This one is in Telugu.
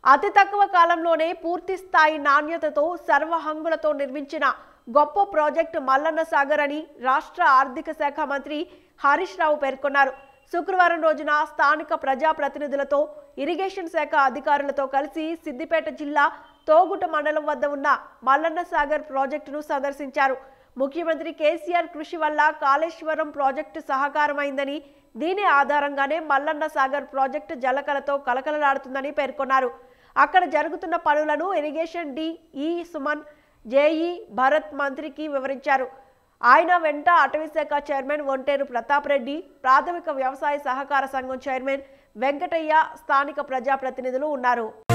అతి తక్కువ కాలంలోనే పూర్తి స్థాయి నాణ్యతతో సర్వహంగులతో నిర్మించిన గొప్ప ప్రాజెక్టు మల్లన్న సాగర్ అని రాష్ట్ర ఆర్థిక శాఖ మంత్రి హరీష్ రావు పేర్కొన్నారు శుక్రవారం రోజున స్థానిక ప్రజాప్రతినిధులతో ఇరిగేషన్ శాఖ అధికారులతో కలిసి సిద్దిపేట జిల్లా తోగుట మండలం వద్ద ఉన్న మల్లన్న సాగర్ ప్రాజెక్టును సందర్శించారు ముఖ్యమంత్రి కేసీఆర్ కృషి వల్ల కాళేశ్వరం ప్రాజెక్టు సహకారమైందని దీని ఆధారంగానే మల్లన్న సాగర్ ప్రాజెక్టు జలకలతో కలకలలాడుతుందని పేర్కొన్నారు అక్కడ జరుగుతున్న పనులను ఇరిగేషన్ డి ఈ సుమన్ జేఈ భరత్ మంత్రికి వివరించారు ఆయన వెంట అటవీశాఖ చైర్మన్ ఒంటేరు ప్రతాప్ రెడ్డి ప్రాథమిక వ్యవసాయ సహకార సంఘం చైర్మన్ వెంకటయ్య స్థానిక ప్రజాప్రతినిధులు ఉన్నారు